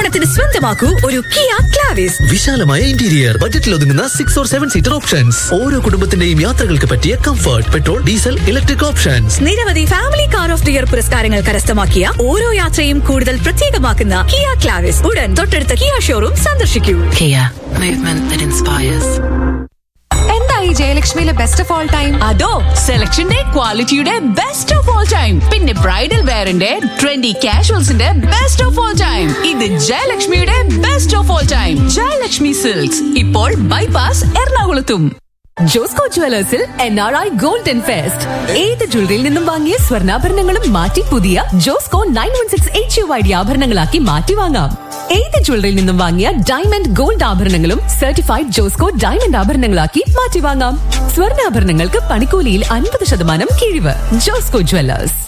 ഓണത്തിന് സ്വന്തമാക്കൂ ഒരു കിയ ക്ലാവിസ് വിശാലമായ ഇന്റീരിയർ ബജറ്റിൽ ഒതുങ്ങുന്ന six or seven seater options ഓരോ കുടുംബത്തിന്റെയും യാത്രകൾക്ക് പറ്റിയ comfort petrol diesel electric options നിരവധി family car of the year പുരസ്കാരങ്ങൾ കരസ്ഥമാക്കിയ ഓരോ യാത്രയും കൂടുതൽ പ്രത്യേകമാക്കുന്ന കിയ ക്ലാവിസ് ഉടൻ തൊട്ടടുത്ത കിയ ഷോറൂം സന്ദർശിക്കൂ Kia, movement that inspires. എന്തായി ജയലക്ഷ്മിയിലെ ബെസ്റ്റ് ഓഫ് ഓൾ ടൈം അതോ സെലക്ഷന്റെ ക്വാളിറ്റിയുടെ ബെസ്റ്റ് ഓഫ് ഓൾ ടൈം പിന്നെ ബ്രൈഡൽ വെയറിന്റെ ട്രെൻഡി കാഷ്വൽസിന്റെ ബെസ്റ്റ് ഓഫ് ഓൾ ടൈം ഇത് ജയലക്ഷ്മിയുടെ best of all time Jayalakshmi silks ഇപ്പോൾ ബൈപാസ് എറണാകുളത്തും ജോസ്കോ ജുവലേഴ്സിൽ N R I golden fest ഏത് ജ്വല്ലറിയിൽ നിന്നും വാങ്ങിയ സ്വർണ്ണാഭരണങ്ങളും മാറ്റി പുതിയ Josco nine one six H U I D ആഭരണങ്ങളാക്കി മാറ്റി വാങ്ങാം ഏത് ജ്വല്ലറിയിൽ നിന്നും വാങ്ങിയ ഡയമണ്ട് ഗോൾഡ് ആഭരണങ്ങളും സർട്ടിഫൈഡ് ജോസ്കോ ഡയമണ്ട് ആഭരണങ്ങളാക്കി മാറ്റി വാങ്ങാം സ്വർണ്ണാഭരണങ്ങൾക്ക് പണിക്കൂലിയിൽ അൻപത് ശതമാനം കിഴിവ് ജോസ്കോ ജുവലേഴ്സ്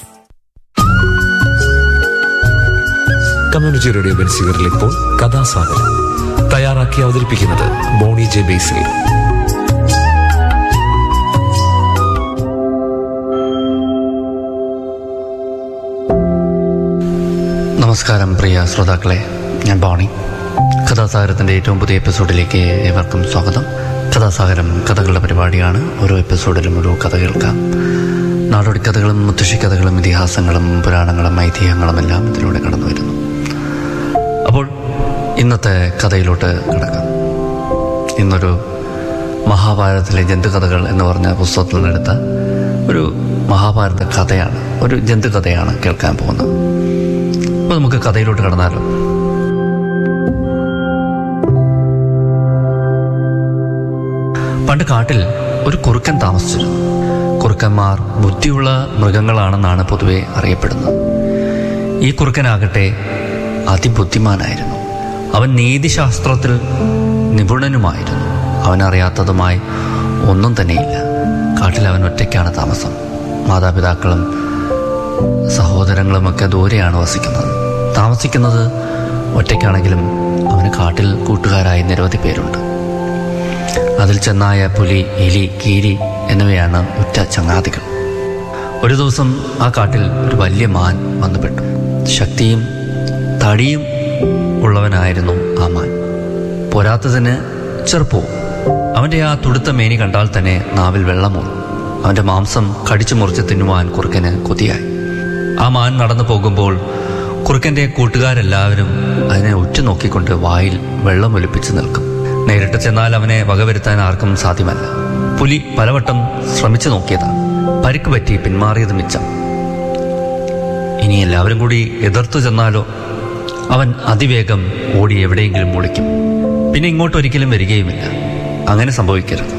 കമ്മ്യൂണിറ്റി റേഡിയോ ബെൻസിവറിൽ ഇപ്പോൾ കഥാസാഗരം തയ്യാറാക്കി അവതരിപ്പിക്കുന്നത് ബോണി ജെ ബേസിൽ നമസ്കാരം പ്രിയ ശ്രോതാക്കളെ ഞാൻ ബോണി കഥാസാഗരത്തിൻ്റെ ഏറ്റവും പുതിയ എപ്പിസോഡിലേക്ക് ഏവർക്കും സ്വാഗതം കഥാസാഗരം കഥകളുടെ പരിപാടിയാണ് ഓരോ എപ്പിസോഡിലും ഒരു കഥ കേൾക്കാം നാടോടി കഥകളും മുത്തശ്ശി കഥകളും ഇതിഹാസങ്ങളും പുരാണങ്ങളും ഐതിഹ്യങ്ങളും എല്ലാം ഇതിലൂടെ കടന്നു വരുന്നു അപ്പോൾ ഇന്നത്തെ കഥയിലോട്ട് കിടക്കാം ഇന്നൊരു മഹാഭാരതത്തിലെ ജന്തുകഥകൾ എന്ന് പറഞ്ഞ പുസ്തകത്തിൽ നിന്നെടുത്ത ഒരു മഹാഭാരത കഥയാണ് ഒരു ജന്തുകഥയാണ് കേൾക്കാൻ പോകുന്നത് അപ്പോൾ നമുക്ക് കഥയിലോട്ട് കടന്നാലോ പണ്ട് കാട്ടിൽ ഒരു കുറുക്കൻ താമസിച്ചിരുന്നു കുറുക്കന്മാർ ബുദ്ധിയുള്ള മൃഗങ്ങളാണെന്നാണ് പൊതുവെ അറിയപ്പെടുന്നത് ഈ കുറുക്കനാകട്ടെ അതിബുദ്ധിമാനായിരുന്നു അവൻ നീതിശാസ്ത്രത്തിൽ നിപുണനുമായിരുന്നു അവനറിയാത്തതുമായി ഒന്നും തന്നെയില്ല കാട്ടിൽ അവൻ ഒറ്റയ്ക്കാണ് താമസം മാതാപിതാക്കളും സഹോദരങ്ങളുമൊക്കെ ദൂരെയാണ് വസിക്കുന്നത് താമസിക്കുന്നത് ഒറ്റയ്ക്കാണെങ്കിലും അവന് കാട്ടിൽ കൂട്ടുകാരായി നിരവധി പേരുണ്ട് അതിൽ ചെന്നായ പുലി എലി കീരി എന്നിവയാണ് ഉറ്റ ചങ്ങാതികൾ ഒരു ദിവസം ആ കാട്ടിൽ ഒരു വലിയ മാൻ വന്നുപെട്ടു ശക്തിയും തടിയും ഉള്ളവനായിരുന്നു ആ മാൻ പോരാത്തതിന് ചെറുപ്പവും അവൻ്റെ ആ തുടുത്ത മേനി കണ്ടാൽ തന്നെ നാവിൽ വെള്ളമൂറും അവൻ്റെ മാംസം കടിച്ചു മുറിച്ച് തിന്നുവാൻ കുറുക്കന് കൊതിയായി ആ മാൻ നടന്നു പോകുമ്പോൾ കുറുക്കൻ്റെ കൂട്ടുകാരെല്ലാവരും അതിനെ ഉറ്റുനോക്കിക്കൊണ്ട് വായിൽ വെള്ളം ഒലിപ്പിച്ച് നിൽക്കും നേരിട്ട് ചെന്നാൽ അവനെ വകവരുത്താൻ ആർക്കും സാധ്യമല്ല പുലി പലവട്ടം ശ്രമിച്ചു നോക്കിയതാണ് പരിക്ക് പറ്റി പിന്മാറിയത് മിച്ചം ഇനി എല്ലാവരും കൂടി എതിർത്തു ചെന്നാലോ അവൻ അതിവേഗം ഓടി എവിടെയെങ്കിലും ഒളിക്കും പിന്നെ ഇങ്ങോട്ട് ഒരിക്കലും വരികയുമില്ല അങ്ങനെ സംഭവിക്കരുത്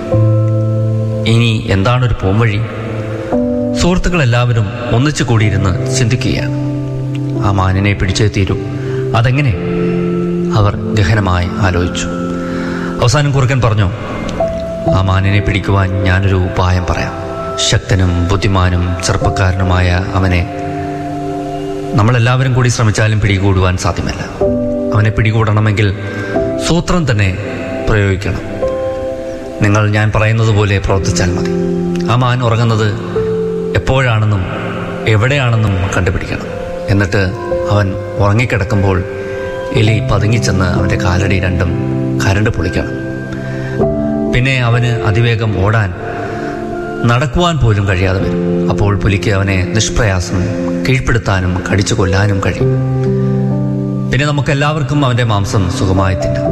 ഇനി എന്താണൊരു പോംവഴി സുഹൃത്തുക്കളെല്ലാവരും ഒന്നിച്ചു കൂടിയിരുന്ന് ചിന്തിക്കുകയാണ് ആ മാനിനെ പിടിച്ചേ തീരൂ അതെങ്ങനെ അവർ ഗഹനമായി ആലോചിച്ചു അവസാനം കുറുക്കൻ പറഞ്ഞു ആ മാനിനെ പിടിക്കുവാൻ ഞാനൊരു ഉപായം പറയാം ശക്തനും ബുദ്ധിമാനും ചെറുപ്പക്കാരനുമായ അവനെ നമ്മളെല്ലാവരും കൂടി ശ്രമിച്ചാലും പിടികൂടുവാൻ സാധ്യമല്ല അവനെ പിടികൂടണമെങ്കിൽ സൂത്രം തന്നെ പ്രയോഗിക്കണം നിങ്ങൾ ഞാൻ പറയുന്നത് പോലെ പ്രവർത്തിച്ചാൽ മതി ആ മാൻ ഉറങ്ങുന്നത് എപ്പോഴാണെന്നും എവിടെയാണെന്നും കണ്ടുപിടിക്കണം എന്നിട്ട് അവൻ ഉറങ്ങിക്കിടക്കുമ്പോൾ എലി പതുങ്ങിച്ചെന്ന് അവൻ്റെ കാലടി രണ്ടും കരണ്ട് പൊളിക്കണം പിന്നെ അവന് അതിവേഗം ഓടാൻ നടക്കുവാൻ പോലും കഴിയാതെ വരും അപ്പോൾ പുലിക്ക് അവനെ നിഷ്പ്രയാസം കീഴ്പ്പെടുത്താനും കടിച്ചു കൊല്ലാനും കഴിയും പിന്നെ നമുക്കെല്ലാവർക്കും അവൻ്റെ മാംസം സുഖമായി തിന്നാം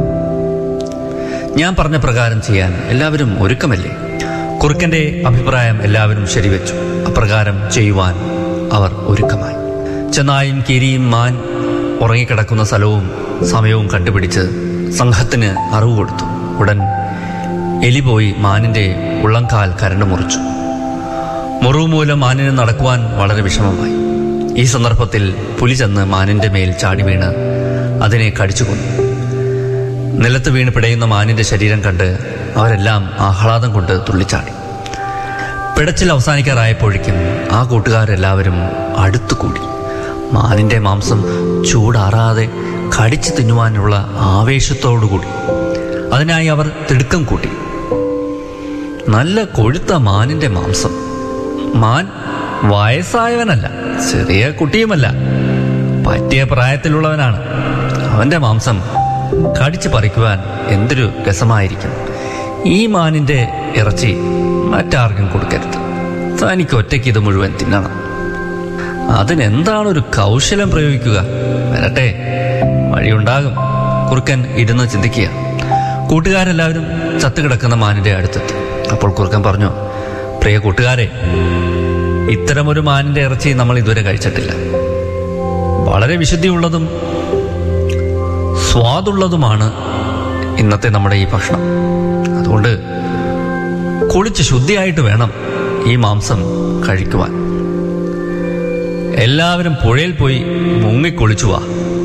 ഞാൻ പറഞ്ഞ പ്രകാരം ചെയ്യാൻ എല്ലാവരും ഒരുക്കമല്ലേ കുറുക്കന്റെ അഭിപ്രായം എല്ലാവരും ശരിവെച്ചു അപ്രകാരം ചെയ്യുവാൻ അവർ ഒരുക്കമായി ചെന്നായും കിരിയും മാൻ ഉറങ്ങിക്കിടക്കുന്ന സ്ഥലവും സമയവും കണ്ടുപിടിച്ച് സംഘത്തിന് അറിവ് കൊടുത്തു ഉടൻ എലി പോയി മാനിന്റെ ഉള്ളംകാൽ കരണ്ട് മുറിച്ചു മുറിവ് മൂലം മാനിന് നടക്കുവാൻ വളരെ വിഷമമായി ഈ സന്ദർഭത്തിൽ പുലി ചെന്ന് മാനിന്റെ മേൽ ചാടി വീണ് അതിനെ കടിച്ചു കൊന്നു നിലത്ത് വീണ് പിടയുന്ന മാനിന്റെ ശരീരം കണ്ട് അവരെല്ലാം ആഹ്ലാദം കൊണ്ട് തുള്ളിച്ചാടി പിടച്ചിൽ അവസാനിക്കാറായപ്പോഴേക്കും ആ കൂട്ടുകാരെല്ലാവരും അടുത്തുകൂടി മാനിന്റെ മാംസം ചൂടാറാതെ കടിച്ചു തിന്നുവാനുള്ള ആവേശത്തോടുകൂടി അതിനായി അവർ തിടുക്കം കൂട്ടി നല്ല കൊഴുത്ത മാനിന്റെ മാംസം മാൻ വയസ്സായവനല്ല ചെറിയ കുട്ടിയുമല്ല പറ്റിയ പ്രായത്തിലുള്ളവനാണ് അവന്റെ മാംസം കടിച്ചു പറിക്കുവാൻ എന്തൊരു രസമായിരിക്കും ഈ മാനിന്റെ ഇറച്ചി മറ്റാർക്കും കൊടുക്കരുത് തനിക്ക് ഒറ്റയ്ക്ക് ഇത് മുഴുവൻ തിന്നണം അതിനെന്താണ് ഒരു കൗശലം പ്രയോഗിക്കുക വരട്ടെ വഴിയുണ്ടാകും കുറുക്കൻ ഇരുന്ന് ചിന്തിക്കുക കൂട്ടുകാരെല്ലാവരും ചത്തുകിടക്കുന്ന മാനിന്റെ അടുത്തെത്തി അപ്പോൾ കുറുക്കൻ പറഞ്ഞു പ്രിയ കൂട്ടുകാരെ ഇത്തരമൊരു മാനിന്റെ ഇറച്ചി നമ്മൾ ഇതുവരെ കഴിച്ചിട്ടില്ല വളരെ വിശുദ്ധിയുള്ളതും സ്വാദുള്ളതുമാണ് ഇന്നത്തെ നമ്മുടെ ഈ ഭക്ഷണം അതുകൊണ്ട് കുളിച്ച് ശുദ്ധിയായിട്ട് വേണം ഈ മാംസം കഴിക്കുവാൻ എല്ലാവരും പുഴയിൽ പോയി മുങ്ങിക്കുളിച്ചു വാ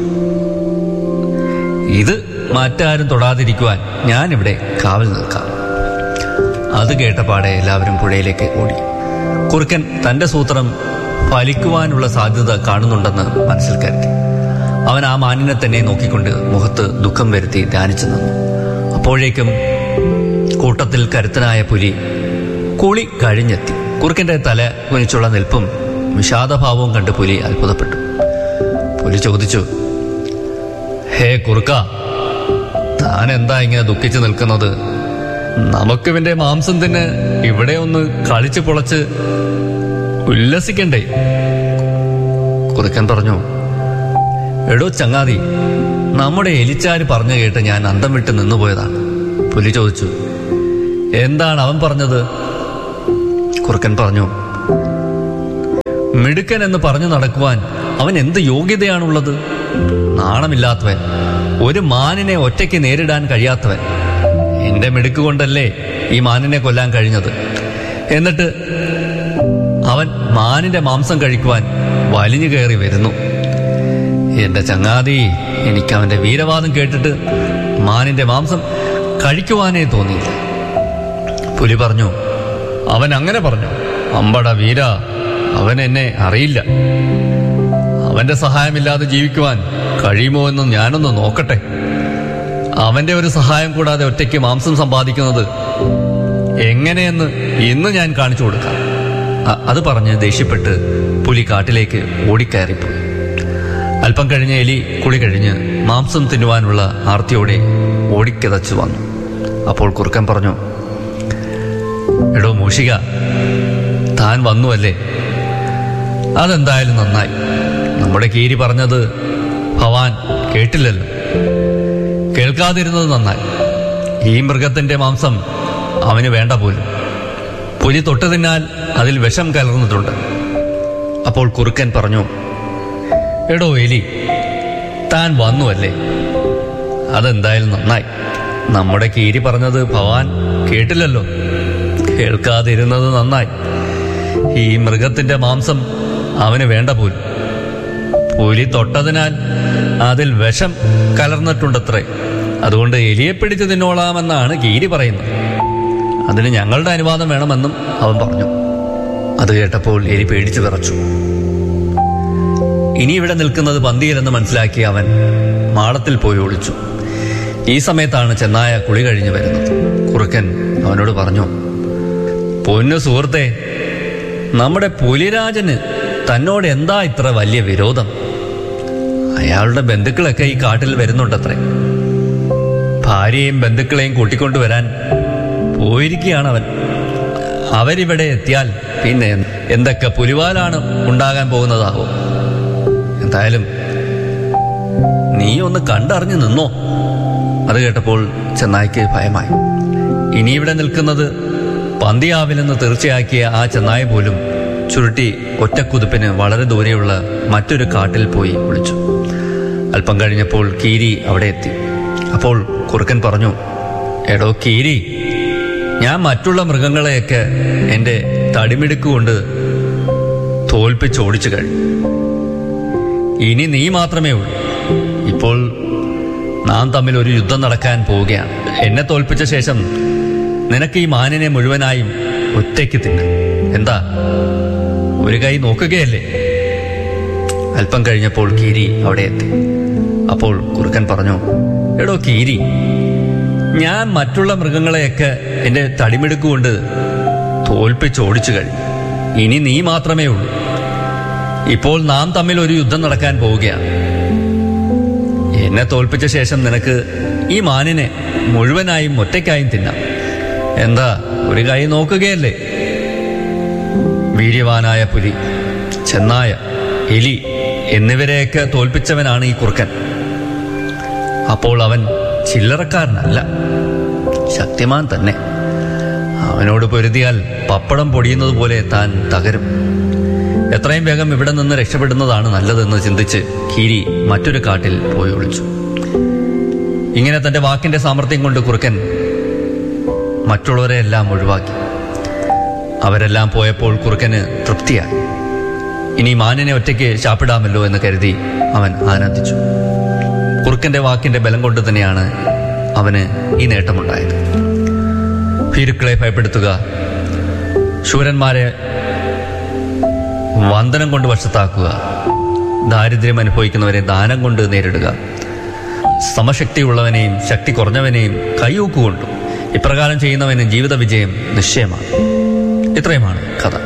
ഇത് മറ്റാരും തൊടാതിരിക്കുവാൻ ഞാനിവിടെ കാവൽ നിൽക്കാം അത് കേട്ടപാടെ എല്ലാവരും പുഴയിലേക്ക് ഓടി കുറുക്കൻ തന്റെ സൂത്രം ഫലിക്കുവാനുള്ള സാധ്യത കാണുന്നുണ്ടെന്ന് മനസ്സിൽ കരുതി അവൻ ആ മാനിനെ തന്നെ നോക്കിക്കൊണ്ട് മുഖത്ത് ദുഃഖം വരുത്തി ധ്യാനിച്ചു നിന്നു അപ്പോഴേക്കും കൂട്ടത്തിൽ കരുത്തനായ പുലി കുളി കഴിഞ്ഞെത്തി കുറുക്കന്റെ തല കുനിച്ചുള്ള നിൽപ്പും വിഷാദഭാവവും കണ്ട് പുലി അത്ഭുതപ്പെട്ടു പുലി ചോദിച്ചു ഹേ കുറുക്ക താൻ എന്താ ഇങ്ങനെ ദുഃഖിച്ചു നിൽക്കുന്നത് നമുക്കിവന്റെ മാംസം തിന്ന് ഇവിടെ ഒന്ന് കളിച്ചു പൊളച്ച് ഉല്ലസിക്കണ്ടേ കുറുക്കൻ പറഞ്ഞു എടോ ചങ്ങാതി നമ്മുടെ എലിച്ചാര് പറഞ്ഞു കേട്ട് ഞാൻ അന്തം വിട്ട് നിന്നുപോയതാണ് പുലി ചോദിച്ചു എന്താണ് അവൻ പറഞ്ഞത് കുറുക്കൻ പറഞ്ഞു മിടുക്കൻ എന്ന് പറഞ്ഞു നടക്കുവാൻ അവൻ എന്ത് യോഗ്യതയാണുള്ളത് നാണമില്ലാത്തവൻ ഒരു മാനിനെ ഒറ്റയ്ക്ക് നേരിടാൻ കഴിയാത്തവൻ എന്റെ മിടുക്ക് കൊണ്ടല്ലേ ഈ മാനിനെ കൊല്ലാൻ കഴിഞ്ഞത് എന്നിട്ട് അവൻ മാനിന്റെ മാംസം കഴിക്കുവാൻ വലിഞ്ഞു കയറി വരുന്നു എന്റെ ചങ്ങാതി എനിക്ക് അവന്റെ വീരവാദം കേട്ടിട്ട് മാനിന്റെ മാംസം കഴിക്കുവാനേ തോന്നിയില്ല പുലി പറഞ്ഞു അവൻ അങ്ങനെ പറഞ്ഞു അമ്പട വീര അവൻ എന്നെ അറിയില്ല അവന്റെ സഹായമില്ലാതെ ജീവിക്കുവാൻ കഴിയുമോ എന്ന് ഞാനൊന്ന് നോക്കട്ടെ അവന്റെ ഒരു സഹായം കൂടാതെ ഒറ്റയ്ക്ക് മാംസം സമ്പാദിക്കുന്നത് എങ്ങനെയെന്ന് ഇന്ന് ഞാൻ കാണിച്ചു കൊടുക്കാം അ- അത് പറഞ്ഞ് ദേഷ്യപ്പെട്ട് പുലി കാട്ടിലേക്ക് ഓടിക്കയറിപ്പോയി അല്പം കഴിഞ്ഞ് എലി കുളി കഴിഞ്ഞ് മാംസം തിന്നുവാനുള്ള ആർത്തിയോടെ ഓടിക്കിതച്ചു വന്നു അപ്പോൾ കുറുക്കൻ പറഞ്ഞു എടോ മൂഷിക താൻ വന്നുവല്ലേ അതെന്തായാലും നന്നായി നമ്മുടെ കീരി പറഞ്ഞത് ഭവാൻ കേട്ടില്ലല്ലോ കേൾക്കാതിരുന്നത് നന്നായി ഈ മൃഗത്തിന്റെ മാംസം അവന് വേണ്ട പോലും പുലി തൊട്ടു തിന്നാൽ അതിൽ വിഷം കലർന്നിട്ടുണ്ട് അപ്പോൾ കുറുക്കൻ പറഞ്ഞു എടോ എലി താൻ വന്നുവല്ലേ അതെന്തായാലും നന്നായി നമ്മുടെ കീരി പറഞ്ഞത് ഭവാൻ കേട്ടില്ലല്ലോ കേൾക്കാതിരുന്നത് നന്നായി ഈ മൃഗത്തിന്റെ മാംസം അവന് വേണ്ട പോലും പുലി തൊട്ടതിനാൽ അതിൽ വിഷം കലർന്നിട്ടുണ്ടത്രേ അതുകൊണ്ട് എലിയെ പിടിച്ച് തിന്നോളാമെന്നാണ് കീരി പറയുന്നത് അതിന് ഞങ്ങളുടെ അനുവാദം വേണമെന്നും അവൻ പറഞ്ഞു അത് കേട്ടപ്പോൾ എലി പേടിച്ചു വിറച്ചു ഇനി ഇവിടെ നിൽക്കുന്നത് പന്തിയിലെന്ന് മനസ്സിലാക്കി അവൻ മാളത്തിൽ പോയി ഒളിച്ചു ഈ സമയത്താണ് ചെന്നായ കുളി കഴിഞ്ഞു വരുന്നത് കുറുക്കൻ അവനോട് പറഞ്ഞു പൊന്നു സുഹൃത്തെ നമ്മുടെ പുലിരാജന് തന്നോട് എന്താ ഇത്ര വലിയ വിരോധം അയാളുടെ ബന്ധുക്കളൊക്കെ ഈ കാട്ടിൽ വരുന്നുണ്ടത്രേ ഭാര്യയും ബന്ധുക്കളെയും കൂട്ടിക്കൊണ്ടുവരാൻ പോയിരിക്കുകയാണ് അവൻ അവരിവിടെ എത്തിയാൽ പിന്നെ എന്തൊക്കെ പുലിവാലാണ് ഉണ്ടാകാൻ പോകുന്നതാവോ എന്തായാലും നീ ഒന്ന് കണ്ടറിഞ്ഞു നിന്നോ അത് കേട്ടപ്പോൾ ചെന്നായ്ക്ക് ഭയമായി ഇനി ഇവിടെ നിൽക്കുന്നത് പന്തിയാവിലെന്ന് തീർച്ചയാക്കിയ ആ ചെന്നായ പോലും ചുരുട്ടി ഒറ്റക്കുതിപ്പിന് വളരെ ദൂരെയുള്ള മറ്റൊരു കാട്ടിൽ പോയി വിളിച്ചു അല്പം കഴിഞ്ഞപ്പോൾ കീരി അവിടെ എത്തി അപ്പോൾ കുറുക്കൻ പറഞ്ഞു എടോ കീരി ഞാൻ മറ്റുള്ള മൃഗങ്ങളെയൊക്കെ എൻ്റെ തടിമിടുക്കുകൊണ്ട് തോൽപ്പിച്ചോടിച്ചു കഴിഞ്ഞു ഇനി നീ മാത്രമേ ഉള്ളൂ ഇപ്പോൾ നാം തമ്മിൽ ഒരു യുദ്ധം നടക്കാൻ പോവുകയാണ് എന്നെ തോൽപ്പിച്ച ശേഷം നിനക്ക് ഈ മാനിനെ മുഴുവനായും ഒറ്റയ്ക്ക് തിന്നാം എന്താ ഒരു കൈ നോക്കുകയല്ലേ അല്പം കഴിഞ്ഞപ്പോൾ കീരി അവിടെ എത്തി അപ്പോൾ കുറുക്കൻ പറഞ്ഞു എടോ കീരി ഞാൻ മറ്റുള്ള മൃഗങ്ങളെയൊക്കെ എന്റെ തടിമിടുക്കുകൊണ്ട് തോൽപ്പിച്ചോടിച്ചു കഴിഞ്ഞു ഇനി നീ മാത്രമേ ഉള്ളൂ ഇപ്പോൾ നാം തമ്മിൽ ഒരു യുദ്ധം നടക്കാൻ പോവുകയാണ് എന്നെ തോൽപ്പിച്ച ശേഷം നിനക്ക് ഈ മാനിനെ മുഴുവനായും ഒറ്റയ്ക്കായും തിന്നാം എന്താ ഒരു കൈ നോക്കുകയല്ലേ വീര്യവാനായ പുലി ചെന്നായ എലി എന്നിവരെയൊക്കെ തോൽപ്പിച്ചവനാണ് ഈ കുറുക്കൻ അപ്പോൾ അവൻ ചില്ലറക്കാരനല്ല ശക്തിമാൻ തന്നെ അവനോട് പൊരുതിയാൽ പപ്പടം പൊടിയുന്നത് പോലെ താൻ തകരും എത്രയും വേഗം ഇവിടെ നിന്ന് രക്ഷപ്പെടുന്നതാണ് നല്ലതെന്ന് ചിന്തിച്ച് കീരി മറ്റൊരു കാട്ടിൽ പോയി ഒളിച്ചു ഇങ്ങനെ തന്റെ വാക്കിന്റെ സാമർഥ്യം കൊണ്ട് കുറുക്കൻ മറ്റുള്ളവരെ എല്ലാം ഒഴിവാക്കി അവരെല്ലാം പോയപ്പോൾ കുറുക്കന് തൃപ്തിയായി ഇനി മാനിനെ ഒറ്റയ്ക്ക് ശാപ്പിടാമല്ലോ എന്ന് കരുതി അവൻ ആനന്ദിച്ചു കുറുക്കന്റെ വാക്കിന്റെ ബലം കൊണ്ട് തന്നെയാണ് അവന് ഈ നേട്ടമുണ്ടായത് ഭീരുക്കളെ ഭയപ്പെടുത്തുക ശൂരന്മാരെ വന്ദനം കൊണ്ട് വശത്താക്കുക ദാരിദ്ര്യം അനുഭവിക്കുന്നവരെ ദാനം കൊണ്ട് നേരിടുക സമശക്തിയുള്ളവനെയും ശക്തി കുറഞ്ഞവനെയും കൈയൂക്കുകൊണ്ടും ഇപ്രകാരം ചെയ്യുന്നവന് ജീവിത വിജയം നിശ്ചയമാണ് ഇത്രയുമാണ് കഥ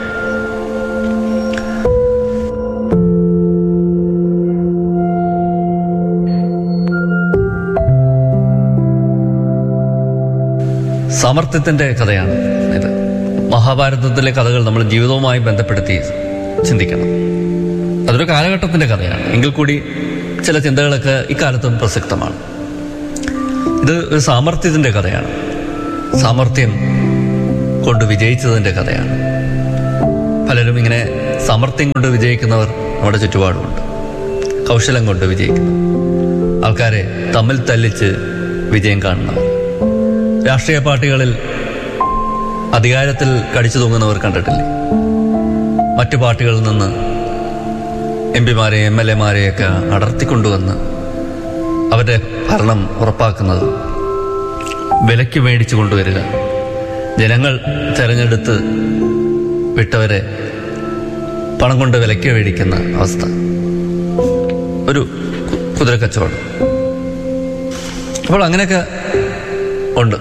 സാമർത്ഥ്യത്തിന്റെ കഥയാണ് ഇത് മഹാഭാരതത്തിലെ കഥകൾ നമ്മൾ ജീവിതവുമായി ബന്ധപ്പെടുത്തി ചിന്തിക്കണം അതൊരു കാലഘട്ടത്തിന്റെ കഥയാണ് എങ്കിൽ കൂടി ചില ചിന്തകളൊക്കെ ഇക്കാലത്തും പ്രസക്തമാണ് ഇത് ഒരു സാമർത്ഥ്യത്തിന്റെ കഥയാണ് സാമർത്ഥ്യം കൊണ്ട് വിജയിച്ചതിന്റെ കഥയാണ് പലരും ഇങ്ങനെ സാമർത്ഥ്യം കൊണ്ട് വിജയിക്കുന്നവർ നമ്മുടെ ചുറ്റുപാടുമുണ്ട് കൗശലം കൊണ്ട് വിജയിക്കുന്നു ആൾക്കാരെ തമ്മിൽ തല്ലിച്ച് വിജയം കാണുന്നവർ രാഷ്ട്രീയ പാർട്ടികളിൽ അധികാരത്തിൽ കടിച്ചു തൂങ്ങുന്നവർ കണ്ടിട്ടില്ലേ മറ്റു പാർട്ടികളിൽ നിന്ന് എം പിമാരെ എം എൽ എമാരെയൊക്കെ അടർത്തിക്കൊണ്ടുവന്ന് അവരുടെ ഭരണം ഉറപ്പാക്കുന്നത് വിലയ്ക്ക് മേടിച്ചു കൊണ്ടുവരിക ജനങ്ങൾ തെരഞ്ഞെടുത്ത് വിട്ടവരെ പണം കൊണ്ട് വിലയ്ക്ക് മേടിക്കുന്ന അവസ്ഥ ഒരു കു- കുതിരക്കച്ചവടം അപ്പോൾ അങ്ങനെയൊക്കെ ഉണ്ട്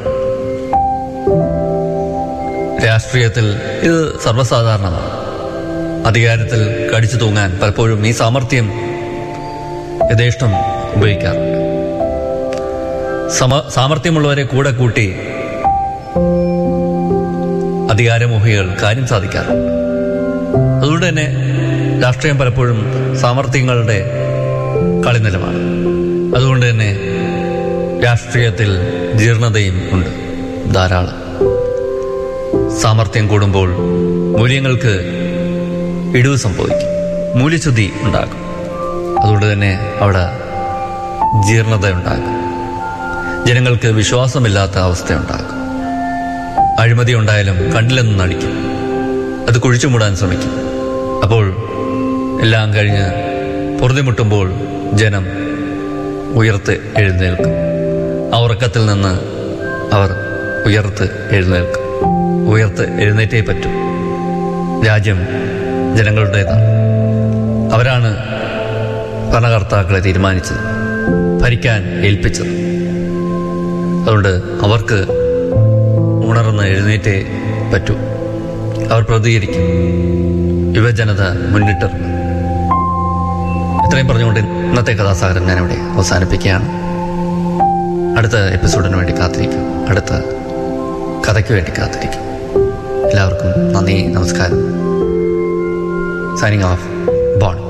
രാഷ്ട്രീയത്തിൽ ഇത് സർവ്വസാധാരണമാണ് അധികാരത്തിൽ കടിച്ചു തൂങ്ങാൻ പലപ്പോഴും ഈ സാമർഥ്യം യഥേഷ്ടം ഉപയോഗിക്കാറുണ്ട് സമ സാമർഥ്യമുള്ളവരെ കൂടെ കൂട്ടി അധികാരമോഹികൾ കാര്യം സാധിക്കാറുണ്ട് അതുകൊണ്ട് തന്നെ രാഷ്ട്രീയം പലപ്പോഴും സാമർഥ്യങ്ങളുടെ കളിനിലമാണ് അതുകൊണ്ട് തന്നെ രാഷ്ട്രീയത്തിൽ ജീർണതയും ഉണ്ട് ധാരാളം സാമർഥ്യം കൂടുമ്പോൾ മൂല്യങ്ങൾക്ക് ഇടിവ് സംഭവിക്കും മൂല്യച്യുതി ഉണ്ടാകും അതുകൊണ്ട് തന്നെ അവിടെ ജീർണത ഉണ്ടാകും ജനങ്ങൾക്ക് വിശ്വാസമില്ലാത്ത അവസ്ഥയുണ്ടാകും അഴിമതി ഉണ്ടായാലും കണ്ടില്ലെന്ന് നടിക്കും അത് കുഴിച്ചു മൂടാൻ ശ്രമിക്കും അപ്പോൾ എല്ലാം കഴിഞ്ഞ് പൊറുതിമുട്ടുമ്പോൾ ജനം ഉയർത്ത് എഴുന്നേൽക്കും ആ ഉറക്കത്തിൽ നിന്ന് അവർ ഉയർത്ത് എഴുന്നേൽക്കും ഉയർത്ത് എഴുന്നേറ്റേ പറ്റൂ രാജ്യം ജനങ്ങളുടേതാണ് അവരാണ് ഭരണകർത്താക്കളെ തീരുമാനിച്ചത് ഭരിക്കാൻ ഏൽപ്പിച്ചത് അതുകൊണ്ട് അവർക്ക് ഉണർന്ന് എഴുന്നേറ്റേ പറ്റൂ അവർ പ്രതികരിക്കും യുവജനത മുന്നിട്ടിറങ്ങും ഇത്രയും പറഞ്ഞുകൊണ്ട് ഇന്നത്തെ കഥാസാഗരം ഞാനിവിടെ അവസാനിപ്പിക്കുകയാണ് അടുത്ത എപ്പിസോഡിന് വേണ്ടി കാത്തിരിക്കും അടുത്ത കഥയ്ക്ക് വേണ്ടി കാത്തിരിക്കും എല്ലാവർക്കും നന്ദി നമസ്കാരം സൈനിങ് ഓഫ് ബോൺ